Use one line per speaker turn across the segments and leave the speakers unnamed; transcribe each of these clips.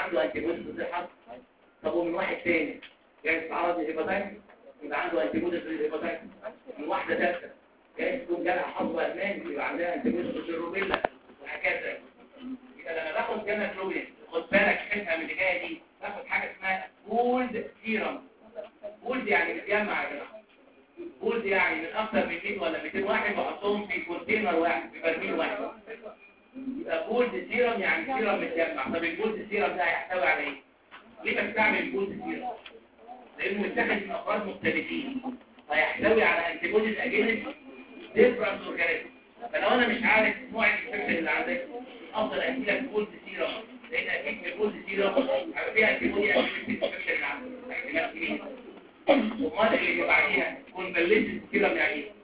عنده انتي بوديز ضد الحصبه طب ومن واحد تاني جاي يتعرض للهيباتايتس يبقى عنده انتي بوديز ضد الهيباتايتس من واحده ثالثه جاي تكون جالها حصبه ادمان يبقى عندها انتي بوديز ضد الروبيلا وهكذا يبقى لما باخد جاما جلوبين خد بالك افهم اللي جايه دي باخد حاجه اسمها بولد سيرم بولد يعني متجمع يا جماعه بولد يعني من اكثر من 100 ولا 200 واحد واحطهم في كونتينر واحد في برميل واحد يبقى بولد سيرم يعني سيرم متجمع طب البولد سيرم ده هيحتوي على ايه ليه بستعمل البولد سيرم لانه متاخد من افراد مختلفين فيحتوي على انتي بوديز اجينست ديفرنت اورجانيزم فلو انا مش عارف نوع الانفكشن اللي عندك افضل ادي لك بولد سيرم لان اكيد من البولد سيرم هيبقى فيها انتي بودي اجينست الانفكشن اللي عندك احتمال كبير امال اللي بعديها كونفاليسنت سيرم يعني ايه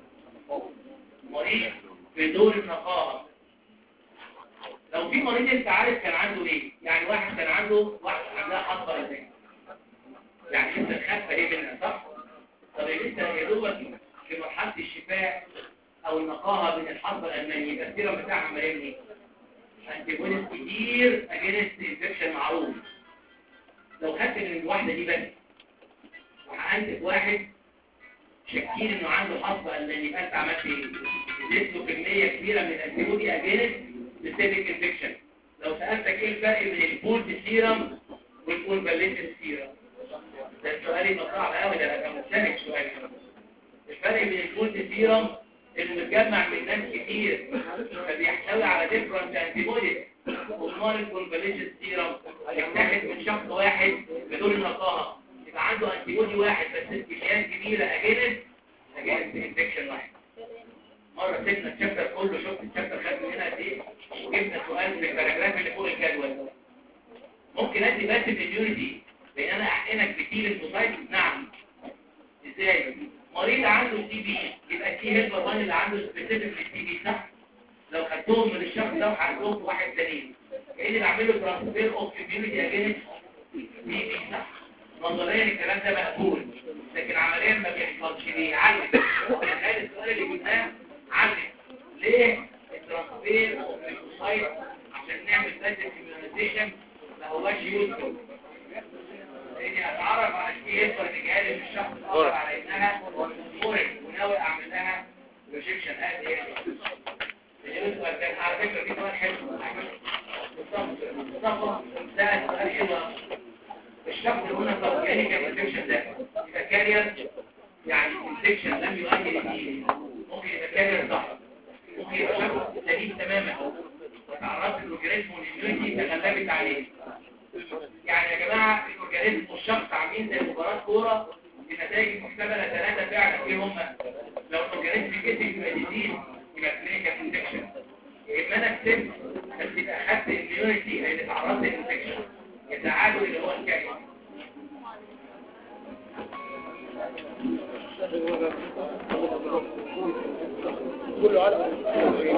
مريض في دور النقاهه لو في مريض انت عارف كان عنده ايه يعني واحد كان عنده واحد عندها حصبه ازاي يعني لسه خفه ايه منها صح طب لسه يا دوبك في مرحله الشفاء او النقاهه من الحصبه الالمانيه يبقى السيرم بتاعها عمال ايه انتي بوديز كتير اجينست انفكشن معروف لو خدت من الواحده دي بس وحقنت في واحد شاكين انه عنده حصبه الالمانيه يبقى انت عملت ايه اديت له كميه كبيره من الانتي بودي اجينست سيستميك انفكشن لو سألتك ايه الفرق بين البولد سيرم والكونفاليسنت سيرم ده السؤال يبقى صعب قوي ده انا كان مستنك شويه الفرق بين البولد سيرم انه متجمع من ناس كتير فبيحتوي على ديفرنت انتي بوديز امال الكونفاليسنت سيرم هيتاخد من شخص واحد بدون النقاهه يبقى عنده انتي بودي واحد بس كميات كبيره اجنس اجنس انفكشن واحد مرة سيبنا الشابتر كله شفت الشابتر خد مننا قد ايه وجبنا سؤال من الباراجراف اللي فوق الجدول ممكن ادي بس الاميونيتي بان انا احقنك بتيل الموسايت نعم ازاي مريض عنده سي بي يبقى تي هيلبر 1 اللي عنده سبيسيفيك للسي بي صح لو خدتهم من الشخص ده وحطيتهم في واحد تاني كاني بعمل له ترانسفير اوف اميونيتي اجينست سي بي صح نظريا الكلام ده مقبول لكن عمليا ما بيحصلش ليه علم هذا السؤال اللي قلناه علم ليه الترانسفير والسايت عشان نعمل باسيف اميونيزيشن ما هواش يوزفول لاني اتعرف على الشيء يقدر الجهاز اللي الشخص الاخر على انها فورن وناوي اعمل لها ريجكشن قد ايه السؤال كان على فكره في سؤال حلو مصطفى ده سؤال حلو الشخص اللي هنا طب يعني كان انفكشن ده يبقى كارير يعني انفكشن لم يؤدي لديه ممكن يبقى كارير صح ممكن يبقى شخص سليم تماما وتعرضت الاورجانيزم والاميونيتي تغلبت عليه يعني يا جماعه الاورجانيزم والشخص عاملين زي مباراه كوره بنتائج محتمله ثلاثه فعلا ايه هم لو الاورجانيزم كسب يبقى ديزيز يبقى كلينيكال انفكشن يبقى انا كسبت بس يبقى اخدت الاميونيتي اللي تعرضت للانفكشن التعادل اللي هو الكارير
كله على